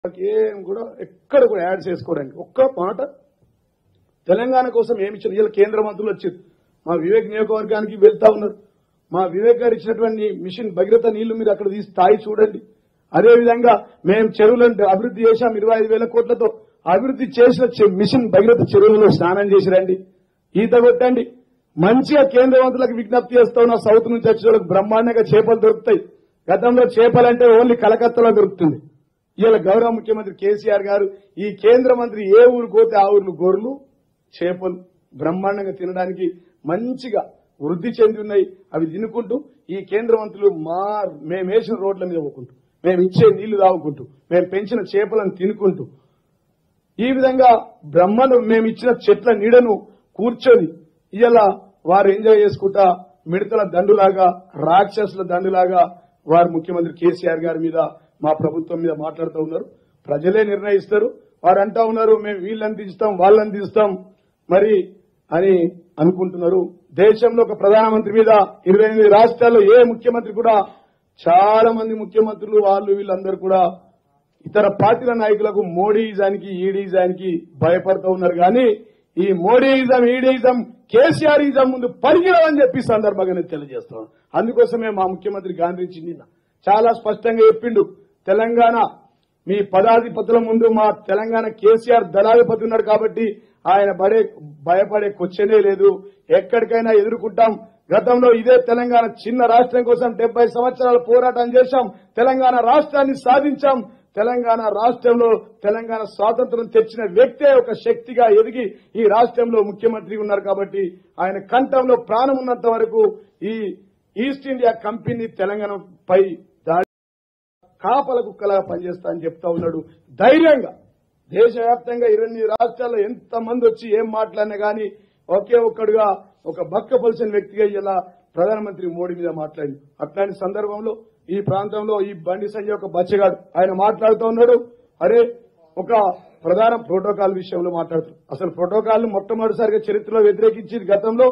ఏం కూడా ఎక్కడ కూడా యాడ్ చేసుకోవడానికి ఒక్క మాట తెలంగాణ కోసం ఏమి ఇచ్చారు ఇలా కేంద్ర మంత్రులు వచ్చారు మా వివేక్ నియోజకవర్గానికి వెళ్తా ఉన్నారు మా వివేక్ గారు ఇచ్చినటువంటి మిషన్ భగీరథ నీళ్లు మీరు అక్కడ తీసి స్థాయి చూడండి అదే విధంగా మేము చెరువులను అభివృద్ధి చేశాం ఇరవై ఐదు వేల కోట్లతో అభివృద్ధి చేసిన చె- మిషన్ భగీరథ చెరువులలో స్నానం చేసి రండి ఈత కొట్టండి మంచిగా కేంద్ర మంత్రులకు విజ్ఞప్తి చేస్తా ఉన్న సౌత్ నుంచి వచ్చిన వాళ్ళకి బ్రహ్మాండంగా చేపలు దొరుకుతాయి గతంలో చేపలంటే ఓన్లీ కలకత్తాలో దొరుకుతుంది ఇవాళ గౌరవ ముఖ్యమంత్రి కేసీఆర్ గారు ఈ కేంద్ర మంత్రి ఏ ఊరు పోతే ఆ ఊర్లు గొర్రెలు చేపలు బ్రహ్మాండంగా తినడానికి మంచిగా వృద్ధి చెంది ఉన్నాయి అవి తినుకుంటూ ఈ కేంద్ర మంత్రులు మా మేము వేసిన రోడ్ల మీద పోకుంటూ మేము ఇచ్చే నీళ్లు తాగుకుంటూ మేము పెంచిన చేపలను తినుకుంటూ ఈ విధంగా బ్రహ్మను మేము ఇచ్చిన చెట్ల నీడను కూర్చొని ఇలా వారు ఎంజాయ్ చేసుకుంటా మిడతల దండులాగా రాక్షసుల దండులాగా వారు ముఖ్యమంత్రి కేసీఆర్ గారి మీద మా ప్రభుత్వం మీద మాట్లాడుతూ ఉన్నారు ప్రజలే నిర్ణయిస్తారు వారు అంటా ఉన్నారు మేము వీళ్ళని తీస్తాం వాళ్ళని తీస్తాం మరి అని అనుకుంటున్నారు దేశంలో ఒక ప్రధానమంత్రి మీద ఇరవై ఎనిమిది రాష్ట్రాల్లో ఏ ముఖ్యమంత్రి కూడా చాలా మంది ముఖ్యమంత్రులు వాళ్ళు వీళ్ళందరూ కూడా ఇతర పార్టీల నాయకులకు మోడీయిజానికి ఈడీయిజానికి భయపడుతూ ఉన్నారు కానీ ఈ మోడీయిజం ఈడీయిజం కేసీఆర్ఇజం ముందు పరిగిరమని చెప్పి ఈ సందర్భంగా నేను తెలియజేస్తున్నాను అందుకోసమే మా ముఖ్యమంత్రి గాంధీ నిన్న చాలా స్పష్టంగా చెప్పిండు తెలంగాణ మీ పదాధిపతుల ముందు మా తెలంగాణ కేసీఆర్ దళాధిపతి ఉన్నాడు కాబట్టి ఆయన పడే భయపడే క్వశ్చనే లేదు ఎక్కడికైనా ఎదుర్కొంటాం గతంలో ఇదే తెలంగాణ చిన్న రాష్ట్రం కోసం డెబ్బై సంవత్సరాల పోరాటం చేశాం తెలంగాణ రాష్ట్రాన్ని సాధించాం తెలంగాణ రాష్ట్రంలో తెలంగాణ స్వాతంత్రం తెచ్చిన వ్యక్తే ఒక శక్తిగా ఎదిగి ఈ రాష్ట్రంలో ముఖ్యమంత్రి ఉన్నారు కాబట్టి ఆయన కంఠంలో ప్రాణం ఉన్నంత వరకు ఈ ఈస్ట్ ఇండియా కంపెనీ తెలంగాణపై దాడి కాపల కుక్కలాగా పనిచేస్తా అని చెప్తా ఉన్నాడు ధైర్యంగా దేశవ్యాప్తంగా ఇరవై ఎనిమిది రాష్ట్రాల్లో ఎంత మంది వచ్చి ఏం మాట్లాడినా గానీ ఒకే ఒక్కడుగా ఒక బక్క పలిసిన వ్యక్తిగా ఇలా ప్రధానమంత్రి మోడీ మీద మాట్లాడి అట్లాంటి సందర్భంలో ఈ ప్రాంతంలో ఈ బండి సంజయ్ ఒక బచ్చగాడు ఆయన మాట్లాడుతూ ఉన్నాడు అరే ఒక ప్రధాన ప్రోటోకాల్ విషయంలో మాట్లాడుతారు అసలు ప్రోటోకాల్ మొట్టమొదటిసారిగా చరిత్రలో వ్యతిరేకించి గతంలో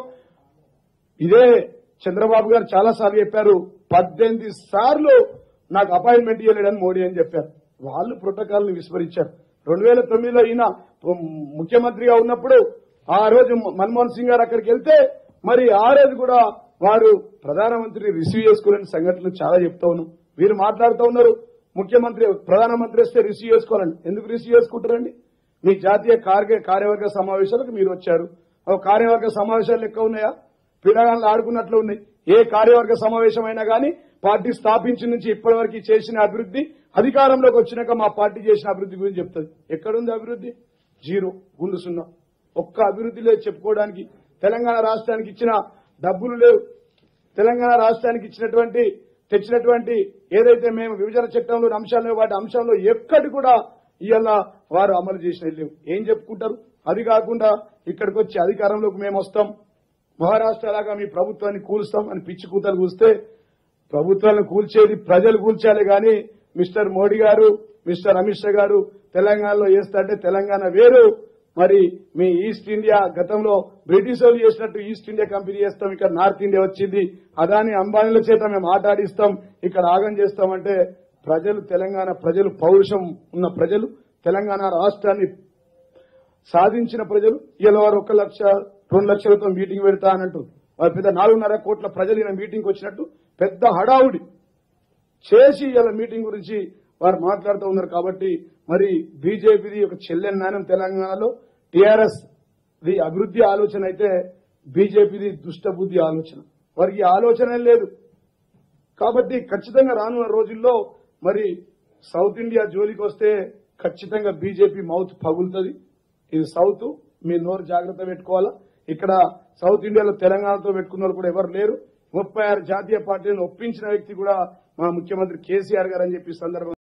ఇదే చంద్రబాబు గారు చాలా సార్లు చెప్పారు పద్దెనిమిది సార్లు నాకు అపాయింట్మెంట్ ఇవ్వలేడని మోడీ అని చెప్పారు వాళ్ళు ప్రోటోకాల్ ని విస్మరించారు రెండు వేల తొమ్మిదిలో ఈయన ముఖ్యమంత్రిగా ఉన్నప్పుడు ఆ రోజు మన్మోహన్ సింగ్ గారు అక్కడికి వెళ్తే మరి ఆ రోజు కూడా వారు ప్రధానమంత్రిని రిసీవ్ చేసుకోలేని సంఘటనలు చాలా చెప్తా ఉన్నాం వీరు మాట్లాడుతూ ఉన్నారు ముఖ్యమంత్రి ప్రధానమంత్రి వస్తే రిసీవ్ చేసుకోవాలని ఎందుకు రిసీవ్ చేసుకుంటారండి మీ జాతీయ కార్య కార్యవర్గ సమావేశాలకు మీరు వచ్చారు ఓ కార్యవర్గ సమావేశాలు లెక్క ఉన్నాయా పిల్లగాళ్ళు ఆడుకున్నట్లు ఉన్నాయి ఏ కార్యవర్గ సమావేశం అయినా గానీ పార్టీ స్థాపించిన నుంచి ఇప్పటి వరకు చేసిన అభివృద్ధి అధికారంలోకి వచ్చినాక మా పార్టీ చేసిన అభివృద్ధి గురించి చెప్తుంది ఎక్కడుంది అభివృద్ధి జీరో గుండు సున్నా ఒక్క అభివృద్ధి లేదు చెప్పుకోవడానికి తెలంగాణ రాష్ట్రానికి ఇచ్చిన డబ్బులు లేవు తెలంగాణ రాష్ట్రానికి ఇచ్చినటువంటి తెచ్చినటువంటి ఏదైతే మేము విభజన చట్టంలో అంశాలు వాటి అంశంలో ఎక్కడి కూడా ఇవాళ వారు అమలు చేసిన లేవు ఏం చెప్పుకుంటారు అది కాకుండా ఇక్కడికి వచ్చి అధికారంలోకి మేము వస్తాం మహారాష్ట్ర లాగా మీ ప్రభుత్వాన్ని కూలుస్తాం అని పిచ్చి కూతలు కూస్తే ప్రభుత్వాలను కూల్చేది ప్రజలు కూల్చాలి గాని మిస్టర్ మోడీ గారు మిస్టర్ అమిత్ షా గారు తెలంగాణలో చేస్తాంటే తెలంగాణ వేరు మరి మీ ఈస్ట్ ఇండియా గతంలో బ్రిటిష్ వాళ్ళు చేసినట్టు ఈస్ట్ ఇండియా కంపెనీ చేస్తాం ఇక్కడ నార్త్ ఇండియా వచ్చింది అదాని అంబానీల చేత మేము ఆట ఆడిస్తాం ఇక్కడ ఆగం చేస్తామంటే ప్రజలు తెలంగాణ ప్రజలు పౌరుషం ఉన్న ప్రజలు తెలంగాణ రాష్ట్రాన్ని సాధించిన ప్రజలు ఇలా వారు ఒక లక్ష రెండు లక్షలతో మీటింగ్ పెడతా అని అంటారు వారు పెద్ద నాలుగున్నర కోట్ల ప్రజలు ఈయన మీటింగ్ వచ్చినట్టు పెద్ద హడావుడి చేసి ఇలా మీటింగ్ గురించి వారు మాట్లాడుతూ ఉన్నారు కాబట్టి మరి బీజేపీది ఒక చెల్లెని నాణ్యం తెలంగాణలో టీఆర్ఎస్ ది అభివృద్ధి ఆలోచన అయితే బీజేపీది దుష్ట బుద్ధి ఆలోచన వారికి ఈ ఆలోచనే లేదు కాబట్టి ఖచ్చితంగా రానున్న రోజుల్లో మరి సౌత్ ఇండియా జోలికి వస్తే ఖచ్చితంగా బీజేపీ మౌత్ పగులుతుంది ఇది సౌత్ మీ నోరు జాగ్రత్త పెట్టుకోవాలా ఇక్కడ సౌత్ ఇండియాలో తెలంగాణతో పెట్టుకున్న వాళ్ళు కూడా ఎవరు లేరు ముప్పై ఆరు జాతీయ పార్టీలను ఒప్పించిన వ్యక్తి కూడా మా ముఖ్యమంత్రి కేసీఆర్ గారు అని చెప్పి ఈ సందర్భంగా